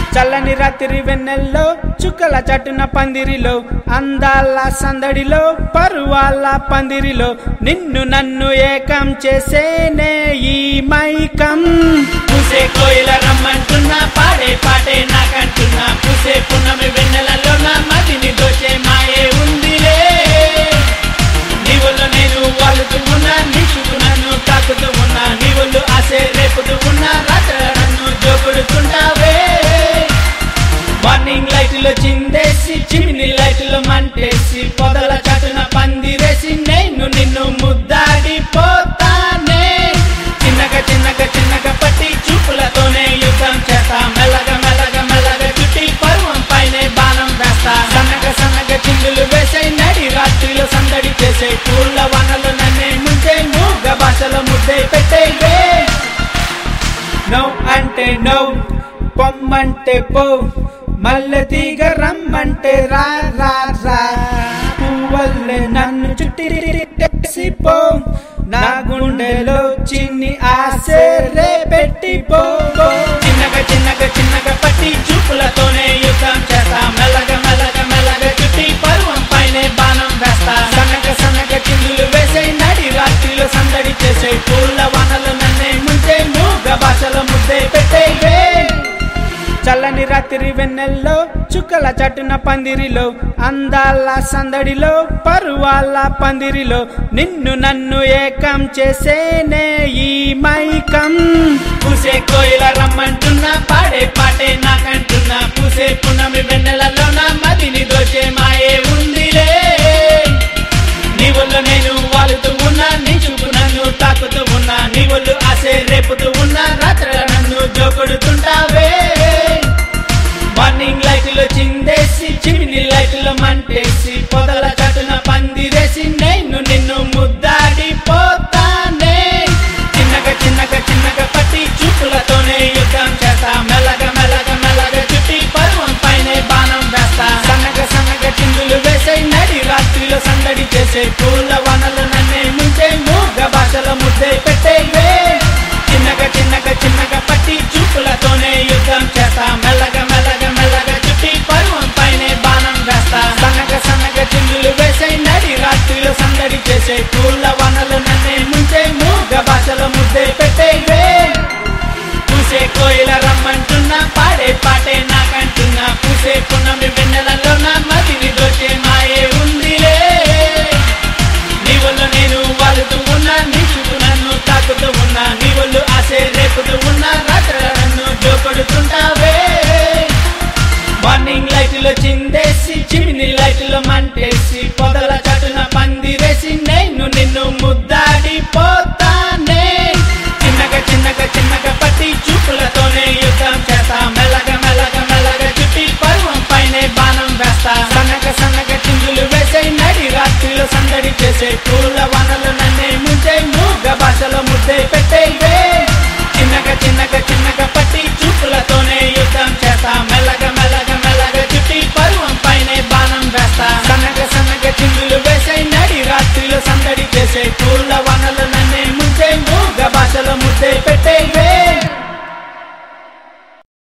చల్లని రాత్రి వెన్నెల్లో చుక్కల చటున పందిరిలో అందాల సందడిలో పరువాల పందిరిలో నిన్ను నన్ను ఏకం చేసేనే ఈ మైకం పూసే కోయిల రమ్మంటున్నా పాడే పాటే నాకంటున్నా పూసే పున్నమి వెన్నెలలో నా మదిని దోచే మాయే ఉందిలే నీవులు నేను వాలుతూ ఉన్నా నీచుకు నన్ను తాకుతూ ఉన్నా నీవులు ఆసే రేపుతూ ఉన్నా రాత్ర నన్ను జోకుడుతుంటావే మార్నింగ్ లైట్లో చిందేసి చిమిని లైట్లో మంటేసి పొదల చాటున పందిరేసి నేను నిన్ను ముద్దాడిపోతానే చిన్నగా చిన్నగా చిన్నగా పట్టి చూపులతోనే యుద్ధం చేస్తా మెల్లగా మెల్లగా మెల్లగా చుట్టి పర్వం పైనే బాణం వేస్తా సన్నగా సన్నగా చిందులు వేసే నడి రాత్రిలో సందడి చేసే పూల వనలు నన్నే ముంచే మూగ భాషలో ముద్దే పెట్టే నో అంటే నో పొమ్మంటే పో మల్లె తీగ రమ్మంటే రా రా రా పువ్వల్లే నన్ను చుట్టి పో నా గుండెలో చిన్ని ఆశే రేపెట్టి పో పో. చిన్నగా చిన్నగా చిన్నగా పట్టి చూపులతోనే యుద్ధం చేస్తా మెల్లగా మెల్లగా మెల్లగా చుట్టి పర్వం పైనే బాణం వేస్తా సన్నగా సన్నగా చిందులు వేసే నడి రాత్రిలో సందడి చేసే పూల వనలు నన్నే ముంచే మూగ భాషలో ముద్దే పెట్టే చల్లని రాత్రి వెన్నెల్లో చుక్కల చటున పందిరిలో అందాల సందడిలో పరువాల పందిరిలో నిన్ను నన్ను ఏకం చేసేనే ఈ మైకం పూసే కోయిల రమ్మంటున్నా పాడే పాటే నాకంటున్నా పూసే పున్నమి వెన్నెలలో నా మదిని దోచే మాయే ఉందిలే నీ వల్ల నేను వాలుతూ ఉన్నా నీ చూపు నన్ను తాకుతూ ఉన్నా నీ ఒళ్ళు ఆసే రేపుతూ ఉన్నా రాత్ర నన్ను జోకొడుతుంటావే మార్నింగ్ లైట్లో చిందేసి చిమిని లైట్లో మంటేసి పొదల చటున పందిరేసి నేను నిన్ను ముద్దాడిపోతానే చిన్నగా చిన్నగా చిన్నగా పట్టి చూపులతోనే యుద్ధం చేస్తా మెల్లగా మెల్లగా మెల్లగా చుట్టి పర్వం పైనే బాణం వేస్తా సన్నగా సన్నగా చిందులు వేసే నడి రాత్రిలో సందడి చేసే పూల వనలు నన్నే ముంచే మూగ భాషలో ముద్దే పెట్టే చిన్నగా చిన్నగా చిన్నగా పట్టి చూపులతోనే యుద్ధం చేస్తా మెల్లగా మెల్లగా మెల్లగా చుట్టి పర్వం పైనే బాణం వేస్తా సన్నగా సన్నగా చిందులు వేసే నడి రాత్రిలో సందడి చేసే పూల వనలు నన్నే ముంచే మూగ భాషలో ముద్దే పెట్టే పూసే కోయిల రమ్మంటున్నా పాడే పాటే నాకంటున్నా పూసే పున్నమి వెన్నెలలో నా మదిని దోచే మాయే ఉందిలే నీ వల్ల నేను వాలుతూ ఉన్నా నీ చూపు నన్ను తాకుతూ ఉన్నా నీ ఒళ్ళు ఆసే రేపుతూ ఉన్నా రాత్ర నన్ను జోకొడుతుంటావే మార్నింగ్ లైట్లో చిందేసి చిమిని లైట్లో మంటేసి పొదల చటున పందిరేసి నేను నిన్ను ముద్దాడిపోతానే చిన్నగా చిన్నగా చిన్నగా పట్టి చూపులతోనే యుద్ధం చేస్తా మెల్లగా మెల్లగా మెల్లగా చుట్టి పర్వం పైనే బాణం వేస్తా సన్నగా సన్నగా చిందులు వేసే నడి రాత్రిలో సందడి చేసే పూల